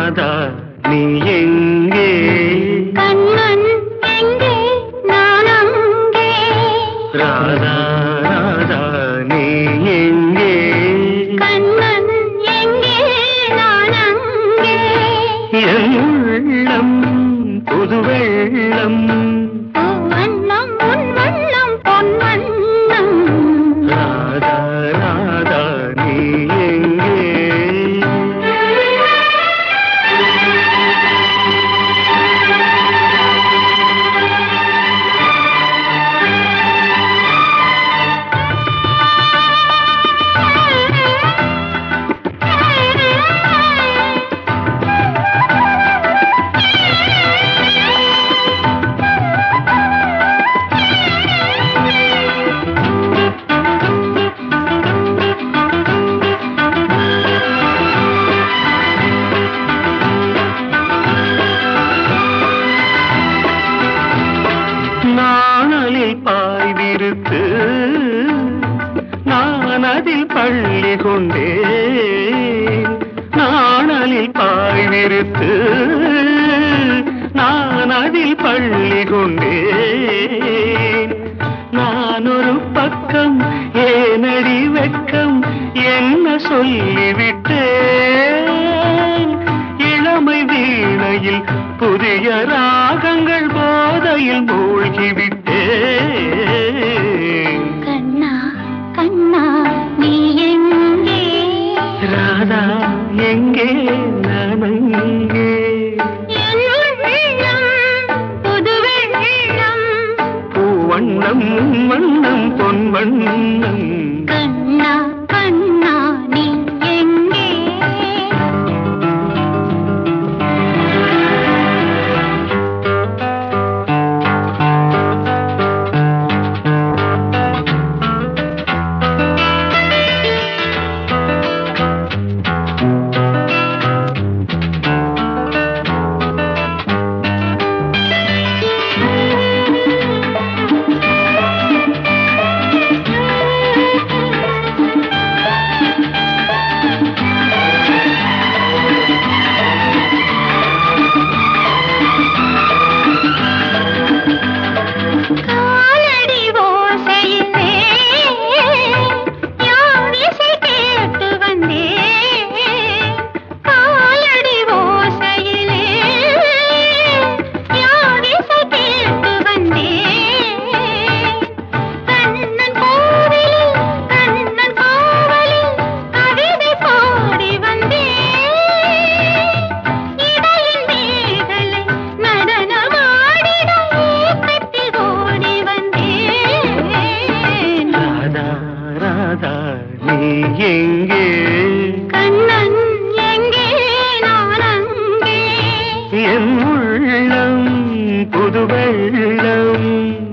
ராதா நீ எங்கே கண்ணன் எங்கே நான் அங்கே ராதா ராதா நீ எங்கே கண்ணன் எங்கே நான் அங்கே என் உள்ளம் புது வெள்ளம் வண்ணம் உன் வண்ணம் பொன் வண்ணம் ராதா ராதா நீ எங்கே நாணலில் பாய் விரித்து நான் அதில் பள்ளி கொண்டேன் நாணலில் பாய் விரித்து நான் அதில் பள்ளி கொண்டேன் நான் ஒரு பக்கம் ஏனடி வெட்கம் என்ன சொல்லிவிட்டேன் இளமை வீணையில் புதிய ராகங்கள் போதையில் மூழ்கிவிட்டேன் கண்ணா கண்ணா நீ எங்கே ராதா எங்கே நான் அங்கே என் உள்ளம் புது வெள்ளம் பூவண்ணம் வண்ணம் பொன் வண்ணம் கண்ணா கண்ணா நீ எங்கே காலடி ஓசையிலே யார் இசை கேட்டு வந்தேன் காலடி ஓசையிலே யார் இசை கேட்டு வந்தேன் கண்ணன் கோவிலில் கண்ணன் கோவலில் கவிதை பாடி வந்தேன் இடையில் மேகலை நடனமாடிட ஏக்கத்தில் ஓடி வந்தேன் ராதா ராதா நீ எங்கே கண்ணன் எங்கே நான் அங்கே என் உள்ளம் புது வெள்ளம்